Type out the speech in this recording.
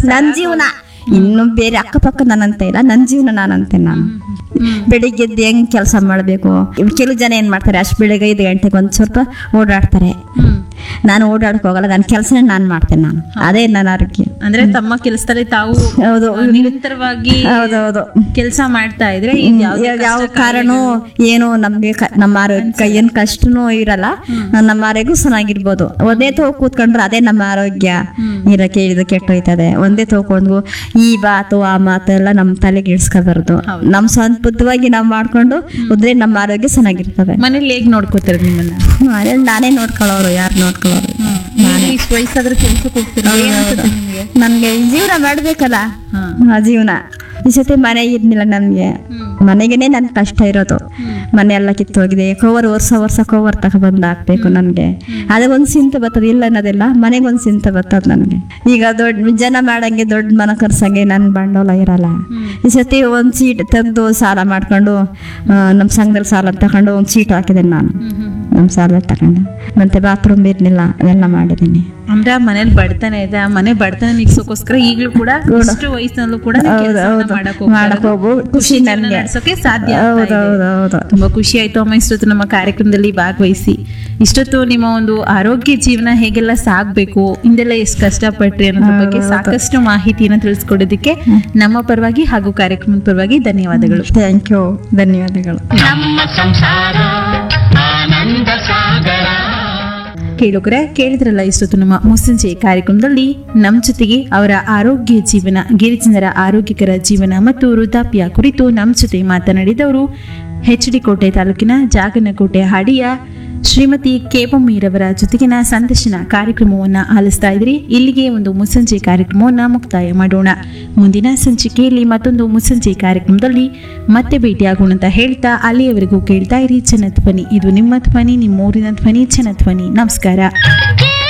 ನನ್ ಜೀವನ ಇನ್ನು ಬೇರೆ ಅಕ್ಕಪಕ್ಕ ನಾನಂತ ಇಲ್ಲ ನನ್ ಜೀವನ ನಾನಂತೆ ನಾನು ಬೆಳಿಗ್ಗೆ ಎದ್ದು ಹೆಂಗ್ ಕೆಲಸ ಮಾಡ್ಬೇಕು ಕೆಲವು ಜನ ಏನ್ ಮಾಡ್ತಾರೆ ಅಷ್ಟು ಬೆಳಿಗ್ಗೆ ಐದು ಗಂಟೆಗೆ ಒಂದ್ ಸ್ವಲ್ಪ ಓಡಾಡ್ತಾರೆ ಹ್ಮ್ ನಾನು ಓಡಾಡಕ್ ಹೋಗಲ್ಲ ನನ್ನ ಕೆಲಸನೇ ನಾನು ಮಾಡ್ತೇನೆ ನಾನು ಅದೇ ನನ್ನ ಆರೋಗ್ಯ ಅಂದ್ರೆ ತಮ್ಮ ಕೆಲಸದಲ್ಲಿ ತಾವು ಹೌದು ಆ, ನಿರಂತರವಾಗಿ ಹೌದೌದು ಕೆಲಸ ಮಾಡ್ತಾ ಇದ್ರೆ ಈಗ ಯಾವ್ದೇ ಯಾವ- ಯಾವ ಕಷ್ಟ ಕಾರಣ ಏನು ನಮ್ಗೆ ಕ- ನಮ್ಮ ಆರೋಗ್ಯ ಏನ್ ಕಷ್ಟನೂ ಇರಲ್ಲ ನಮ್ಮ ಆರೋಗ್ಯ ಚೆನ್ನಾಗಿರ್ಬೋದು ಒಂದೇ ತೋ ಕೂತ್ಕೊಂಡ್ರೆ ಅದೇ ನಮ್ಮ ಆರೋಗ್ಯ ಇರಕ್ಕೆ ಇದು ಕೆಟ್ಟೋಯ್ತದೆ ಒಂದೇ ತಗೊಂಡು ಈ ಮಾತು ಆ ಮಾತು ಎಲ್ಲ ನಮ್ಮ ತಲೆಗೆ ಇಡ್ಸ್ಕೋಬಾರ್ದು ನಮ್ ಸ್ವಂತ ಬುದ್ಧವಾಗಿ ನಾವ್ ಮಾಡ್ಕೊಂಡು ಹೋದ್ರೆ ನಮ್ಮ ಆರೋಗ್ಯ ಚೆನ್ನಾಗಿರ್ತದೆ ಮನೇಲಿ ಹೇಗ್ ನೋಡ್ಕೋತಾರೆ ನಿಮ್ಮನ್ನ ಮನೇಲಿ ನಾನೇ ನೋಡ್ಕೊಳ್ಳೋರು ಯಾರು ನೋಡ್ಕೊಳ್ಳೋರು ನೀವು ಇಷ್ಟು ವಯಸ್ಸಾದ್ರೆ ಕೆಲ್ಸಕ್ಕೆ ಹೋಗ್ತೀರಾ ಏನ್ ಅನ್ಸುತ್ತೆ ನಿಮ್ಗೆ ನನ್ಗೆ ಜೀವನ ಮಾಡ್ಬೇಕಲ್ಲ ಹಾ. ಆ ಜೀವನ ಈ ಸತಿ ಮನೆ ಇರ್ಲಿಲ್ಲ ನನ್ಗೆ ಮನೆಗೇನೆ ನನ್ ಕಷ್ಟ ಇರೋದು ಮನೆ ಎಲ್ಲ ಕಿತ್ತೋಗಿದೆ ಕವರ್ ವರ್ಷ ವರ್ಷ ಕವರ್ ತಗೊಬಂದು ಹಾಕ್ಬೇಕು ನನ್ಗೆ ಅದೇ ಒಂದ್ ಸಿಂತ ಬರ್ತದೆ ಇಲ್ಲ ಅನ್ನೋದಿಲ್ಲ ಮನೆಗೆ ಒಂದ್ ಸಿಂತ ಬರ್ತದ ನನ್ಗೆ ಈಗ ದೊಡ್ಡ ಜನ ಮಾಡಂಗೆ ದೊಡ್ಡ ಮನ ಕರ್ಸಂಗೆ ನನ್ ಬಂಡವಾಳ ಇರಲ್ಲ ಈ ಸತಿ ಒಂದ್ ಸೀಟ್ ತೆಗ್ದು ಸಾಲ ಮಾಡ್ಕೊಂಡು ಆ, ನಮ್ ಸಂಘದಲ್ಲಿ ಸಾಲ ತಗೊಂಡು ಒಂದ್ ಸೀಟ್ ಹಾಕಿದೆ ನಾನು ನಮ್ ಸಾಲ ತಗೊಂಡು ಮತ್ತೆ ಬಾತ್ರೂಮ್ ಇರ್ಲಿಲ್ಲ ಅದೆಲ್ಲ ಮಾಡಿದ್ದೀನಿ ಅಂದ್ರೆ ಆ ಮನೇಲಿ ಬಡತನ ಇದೆ ಆ ಮನೆ ಬಡತನ ನಿಗ್ಸೋಕೋಸ್ಕರ ಈಗ್ಲೂ ಕೂಡ ಇಷ್ಟು ವಯಸ್ಸಿನಲ್ಲೂ ಕೂಡ ನೀವು ಹೌದು, ಕೆಲ್ಸವನ್ನ ಹೌದು. ಮಾಡಕ್ ಹೋಗ್ತಾ ಮಾಡಕ್ ಇರೋದು. ಹೋಗ್ಬೋದು. ಖುಷಿ ಖುಷಿ ಜೀವನ ನನ್ಗೆ. ನಡ್ಸೋಕೆ ಸಾಧ್ಯ ಆಗ್ತಾ ಹೌದು ಇದೆ. ಹೌದು ಹೌದು ತುಂಬಾ ಖುಷಿ ಆಯ್ತು ಅಮ್ಮ ಇಷ್ಟೊತ್ತು ನಮ್ಮ ಕಾರ್ಯಕ್ರಮದಲ್ಲಿ ಭಾಗವಹಿಸಿ ಇಷ್ಟೊತ್ತು ನಿಮ್ಮ ಒಂದು ಆರೋಗ್ಯ ಜೀವನ ಹೇಗೆಲ್ಲ ಸಾಗ್ಬೇಕು ಹಿಂದೆಲ್ಲ ಎಷ್ಟು ಕಷ್ಟಪಟ್ರಿ ಅನ್ನೋದ್ರ ಬಗ್ಗೆ ಸಾಕಷ್ಟು ಮಾಹಿತಿಯನ್ನು ತಿಳಿಸ್ಕೊಡೋದಕ್ಕೆ ನಮ್ಮ ಪರವಾಗಿ ಹಾಗೂ ಕಾರ್ಯಕ್ರಮದ ಪರವಾಗಿ ಧನ್ಯವಾದಗಳು ಥ್ಯಾಂಕ್ ಯು ಧನ್ಯವಾದಗಳು ನಮ್ಮ ಸಂಸಾರ ಆನಂದ ಸಾಗರ ಕೇಳುಗರೆ ಕೇಳಿದ್ರಲ್ಲ ಇಷ್ಟೊತ್ತು ನಮ್ಮ ಮುಸ್ಸಂಜೆ ಕಾರ್ಯಕ್ರಮದಲ್ಲಿ ನಮ್ಮ ಜೊತೆಗೆ ಅವರ ಆರೋಗ್ಯ ಜೀವನ ಗಿರಿಜನರ ಆರೋಗ್ಯಕರ ಜೀವನ ಮತ್ತು ವೃದ್ಧಾಪ್ಯ ಕುರಿತು ನಮ್ಮ ಜೊತೆ ಮಾತನಾಡಿದವರು ಎಚ್ ಡಿ ಕೋಟೆ ತಾಲೂಕಿನ ಜಾಗನಕೋಟೆ ಹಾಡಿಯ ಶ್ರೀಮತಿ ಕೇಪಮ್ಮೀರವರ ಜೊತೆಗಿನ ಸಂದರ್ಶನ ಕಾರ್ಯಕ್ರಮವನ್ನು ಆಲಿಸ್ತಾ ಇದ್ರಿ ಇಲ್ಲಿಗೆ ಒಂದು ಮುಸ್ಸಂಜೆ ಕಾರ್ಯಕ್ರಮವನ್ನು ಮುಕ್ತಾಯ ಮಾಡೋಣ ಮುಂದಿನ ಸಂಚಿಕೆಯಲ್ಲಿ ಮತ್ತೊಂದು ಮುಸ್ಸಂಜೆ ಕಾರ್ಯಕ್ರಮದಲ್ಲಿ ಮತ್ತೆ ಭೇಟಿಯಾಗೋಣ ಅಂತ ಹೇಳ್ತಾ ಅಲ್ಲಿಯವರೆಗೂ ಕೇಳ್ತಾ ಇರಿ ಜನಧ್ವನಿ ಇದು ನಿಮ್ಮ ಧ್ವನಿ ನಿಮ್ಮ ಊರಿನ ಧ್ವನಿ ಜನಧ್ವನಿ ನಮಸ್ಕಾರ